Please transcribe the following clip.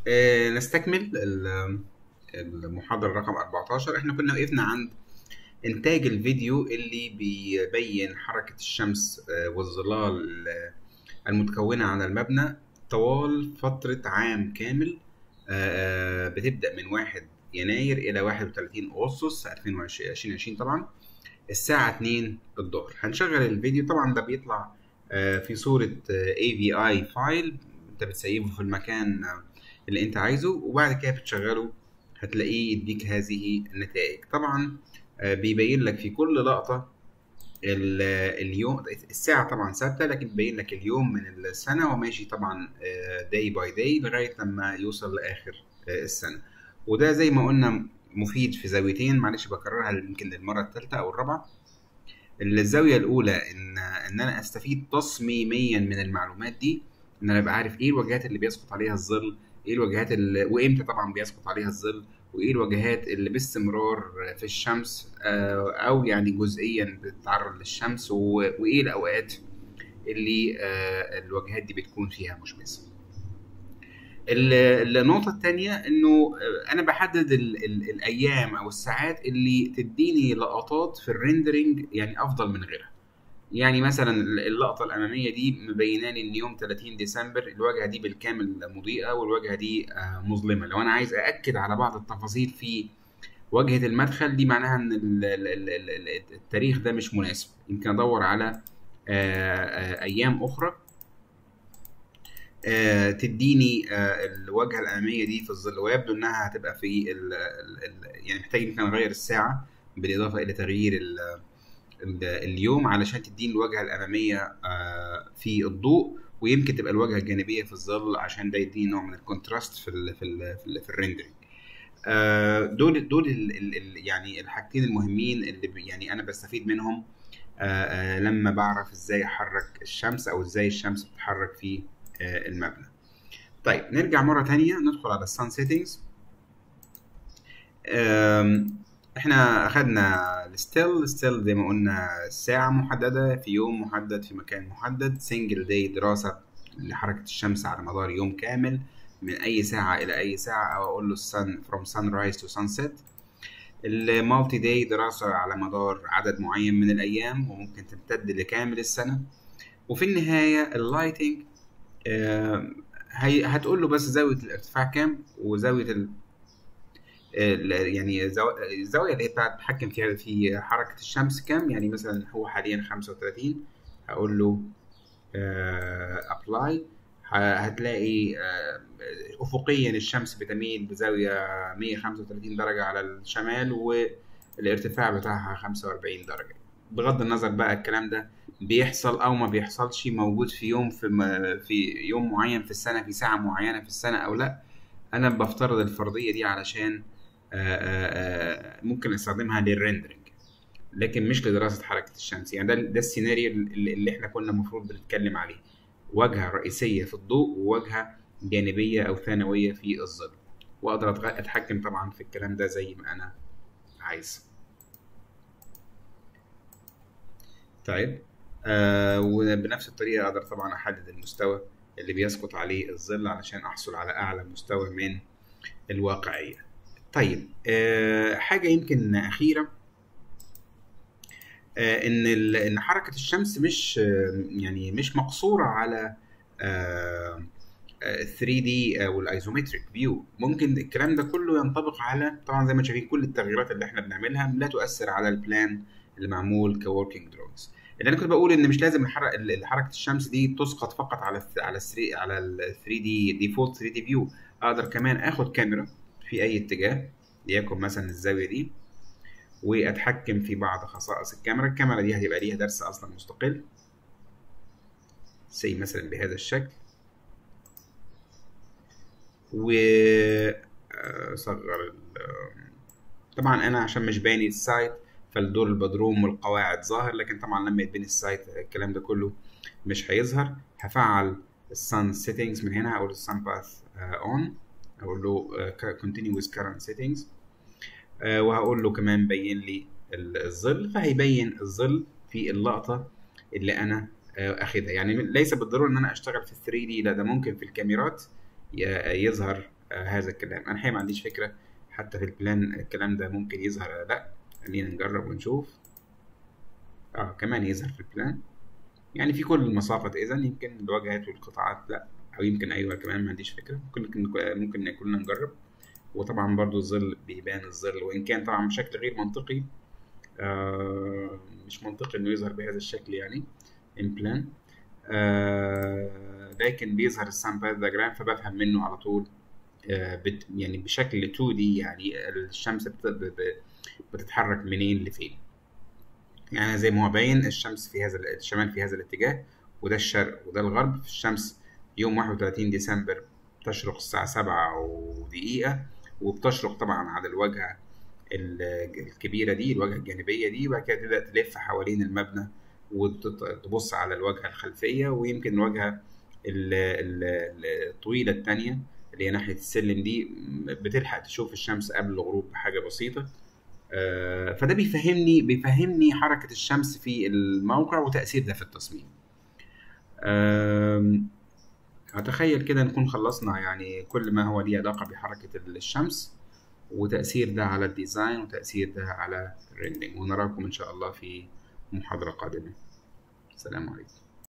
آه، نستكمل ال- المحاضرة رقم 14 احنا كنا وقفنا عند انتاج الفيديو اللي بيبين حركة الشمس آه، والظلال آه، المتكونة على المبنى طوال فترة عام كامل آه، بتبدأ من 1 يناير إلى 31 أغسطس 2020 طبعا الساعة 2 الظهر هنشغل الفيديو طبعا ده بيطلع آه، في صورة آه، AVI فايل انت بتسيبه في المكان آه، اللي انت عايزه وبعد كده بتشغله هتلاقيه يديك هذه النتائج طبعا آه، بيبين لك في كل لقطة ال- اليوم الساعة طبعا ثابتة لكن بيبين لك اليوم من السنة وماشي طبعا داي باي داي لغاية لما يوصل لآخر آه، السنة وده زي ما قلنا مفيد في زاويتين معلش بكررها يمكن للمرة الثالثة أو الرابعة الزاوية الأولى إن إن أنا أستفيد تصميميا من المعلومات دي إن أنا أبقى عارف إيه الوجهات اللي بيسقط عليها الظل إيه الوجهات اللي وإمتى طبعا بيسقط عليها الظل وإيه الوجهات اللي باستمرار في الشمس آه، أو يعني جزئيا بتتعرض للشمس و- وإيه الأوقات اللي آه، الوجهات دي بتكون فيها مشمسة. ال- النقطة التانية إنه آه، أنا بحدد ال ال الأيام أو الساعات اللي تديني لقطات في الريندرينج يعني أفضل من غيرها. يعني مثلا اللقطة الأمامية دي مبينة لي إن يوم 30 ديسمبر الواجهة دي بالكامل مضيئة والواجهة دي آه، مظلمة، لو أنا عايز أأكد على بعض التفاصيل في واجهة المدخل دي معناها إن ال- ال- ال- ال- التاريخ ده مش مناسب، يمكن أدور على آه، آه، أيام أخرى آه، تديني آه، الواجهه الاماميه دي في الظل ويبدو انها هتبقى في ال ال ال يعني محتاج يمكن اغير الساعه بالاضافه الى تغيير ال ال اليوم علشان تديني الواجهه الاماميه آه، في الضوء ويمكن تبقى الواجهه الجانبيه في الظل عشان ده يديني نوع من الكونتراست في ال في ال في, ال في الريندرنج آه، دول دول ال ال ال يعني الحاجتين المهمين اللي ب- يعني انا بستفيد منهم آه، آه، لما بعرف ازاي احرك الشمس او ازاي الشمس بتتحرك في آه، المبنى طيب نرجع مرة تانية ندخل على السان سيتنجز احنا اخدنا الستيل الستيل زي ما قلنا ساعة محددة في يوم محدد في مكان محدد سنجل داي دراسة لحركة الشمس على مدار يوم كامل من اي ساعة الى اي ساعة او اقول له sun from sunrise to sunset المالتي داي دراسة على مدار عدد معين من الايام وممكن تمتد لكامل السنة وفي النهاية اللايتنج آه، هي هتقول له بس زاوية الارتفاع كام وزاوية ال ال- يعني زاو- الزاوية اللي هي بتاعت تتحكم فيها في حركة الشمس كام يعني مثلا هو حاليا 35 هقول له ابلاي هتلاقي آه، افقيا الشمس بتميل بزاوية 135 درجة على الشمال والارتفاع بتاعها 45 درجة بغض النظر بقى الكلام ده بيحصل او ما بيحصلش موجود في يوم في م- في يوم معين في السنة في ساعة معينة في السنة او لا انا بفترض الفرضية دي علشان آه، آه، آه، ممكن استخدمها للريندرنج لكن مش لدراسة حركة الشمس يعني ده ده السيناريو اللي اللي احنا كنا المفروض بنتكلم عليه واجهة رئيسية في الضوء وواجهة جانبية أو ثانوية في الظل وأقدر أتغ- أتحكم طبعا في الكلام ده زي ما أنا عايز طيب آه وبنفس الطريقة أقدر طبعا أحدد المستوى اللي بيسقط عليه الظل علشان أحصل على أعلى مستوى من الواقعية طيب آه حاجة يمكن أخيرة آه، ان ال- ان حركه الشمس مش آه، يعني مش مقصوره على 3 دي او الايزومتريك فيو ممكن الكلام ده كله ينطبق على طبعا زي ما شايفين كل التغييرات اللي احنا بنعملها لا تؤثر على البلان اللي معمول كوركينج دروينجز اللي انا كنت بقول ان مش لازم الحركه ال- حركه الشمس دي تسقط فقط على ال على ال 3 على ال 3 دي ديفولت 3 دي فيو اقدر كمان اخد كاميرا في اي اتجاه ليكن مثلا الزاويه دي واتحكم في بعض خصائص الكاميرا الكاميرا دي هتبقى ليها درس اصلا مستقل زي مثلا بهذا الشكل و آه، صغر ال- طبعا انا عشان مش باني السايت فالدور البدروم والقواعد ظاهر لكن طبعا لما يتبني السايت الكلام ده كله مش هيظهر هفعل السان سيتنجز من هنا هقول السان باث اون اقول له آه، continue with current settings آه، وهقول له كمان بين لي ال- الظل فهيبين الظل في اللقطة اللي أنا آه، أخدها يعني ليس بالضرورة إن أنا أشتغل في 3 دي لا ده ممكن في الكاميرات ي- يظهر آه هذا الكلام انا الحقيقه ما عنديش فكره حتى في البلان الكلام ده ممكن يظهر ولا لا خلينا نجرب ونشوف اه كمان يظهر في البلان يعني في كل المساقط اذا يمكن الواجهات والقطاعات لا او يمكن ايوه كمان ما عنديش فكره ممكن ممكن كلنا نجرب وطبعا برضو الظل بيبان الظل وان كان طبعا بشكل غير منطقي آه مش منطقي انه يظهر بهذا الشكل يعني ان بلان آه لكن بيظهر السامبل دياجرام فبفهم منه على طول آه بت يعني بشكل 2 دي يعني الشمس بتتحرك منين لفين يعني زي ما هو باين الشمس في هذا الشمال في هذا الاتجاه وده الشرق وده الغرب الشمس يوم 31 ديسمبر بتشرق الساعة سبعة ودقيقة وبتشرق طبعا على الواجهة الكبيرة دي الواجهة الجانبية دي وبعد كده تبدأ تلف حوالين المبنى وتبص على الواجهة الخلفية ويمكن الواجهة الطويلة التانية اللي هي ناحية السلم دي بتلحق تشوف الشمس قبل الغروب بحاجة بسيطة فده بيفهمني بيفهمني حركة الشمس في الموقع وتأثير ده في التصميم أتخيل كده نكون خلصنا يعني كل ما هو ليه علاقة بحركة الشمس وتأثير ده على الديزاين وتأثير ده على الريندنج ونراكم إن شاء الله في محاضرة قادمة السلام عليكم